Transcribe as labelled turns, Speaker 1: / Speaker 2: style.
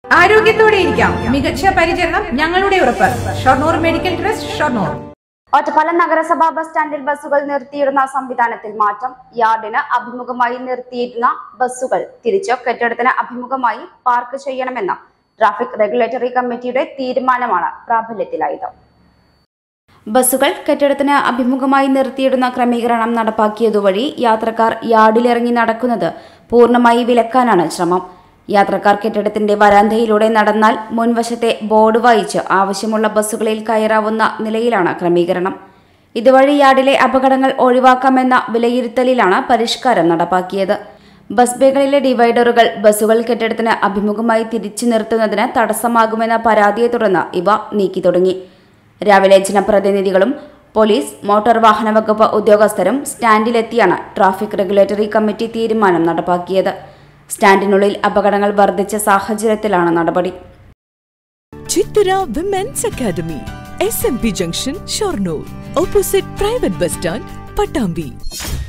Speaker 1: ആരോഗ്യത്തോടെ ഇരിക്കാം മികച്ച പരിചരണം ഞങ്ങളുടെ ഉറപ്പ് ഷൊർണൂർ മെഡിക്കൽ ട്രസ്റ്റ് ഷൊർണൂർ
Speaker 2: ഒറ്റപ്പാലം നഗരസഭാ ബസ് സ്റ്റാൻഡിൽ ബസ്സുകൾ നിർത്തിയിടുന്ന സംവിധാനത്തിൽ മാറ്റം യാർഡിന് അഭിമുഖമായി നിർത്തിയിരുന്ന ബസ്സുകൾ തിരിച്ച് കെട്ടിടത്തിന് അഭിമുഖമായി പാർക്ക് ചെയ്യണമെന്ന ട്രാഫിക് റെഗുലേറ്ററി കമ്മിറ്റിയുടെ തീരുമാനമാണ് പ്രാബല്യത്തിലായത് ബസ്സുകൾ കെട്ടിടത്തിന് അഭിമുഖമായി നിർത്തിയിടുന്ന ക്രമീകരണം നടപ്പാക്കിയതുവഴി യാത്രക്കാർ യാർഡിലിറങ്ങി നടക്കുന്നത് പൂർണ്ണമായി വിലക്കാനാണ് ശ്രമം യാത്രക്കാർ കെട്ടിടത്തിന്റെ വരാന്തയിലൂടെ നടന്നാൽ മുൻവശത്തെ ബോർഡ് വായിച്ച് ആവശ്യമുള്ള ബസ്സുകളിൽ കയറാവുന്ന നിലയിലാണ് ക്രമീകരണം ഇതുവഴി യാർഡിലെ അപകടങ്ങൾ ഒഴിവാക്കാമെന്ന വിലയിരുത്തലിലാണ് പരിഷ്കാരം നടപ്പാക്കിയത് ബസ് ബേകളിലെ ഡിവൈഡറുകൾ ബസ്സുകൾ കെട്ടിടത്തിന് അഭിമുഖമായി തിരിച്ചു നിർത്തുന്നതിന് തടസ്സമാകുമെന്ന പരാതിയെ തുടർന്ന് ഇവ നീക്കി തുടങ്ങി രാവിലെ ജനപ്രതിനിധികളും പോലീസ് മോട്ടോർ വാഹന വകുപ്പ് ഉദ്യോഗസ്ഥരും സ്റ്റാൻഡിലെത്തിയാണ് ട്രാഫിക് റെഗുലേറ്ററി കമ്മിറ്റി തീരുമാനം നടപ്പാക്കിയത് സ്റ്റാൻഡിനുള്ളിൽ അപകടങ്ങൾ വർദ്ധിച്ച സാഹചര്യത്തിലാണ് നടപടി
Speaker 3: Chithara women's academy S M P junction Shoranur opposite private bus stand Pattambi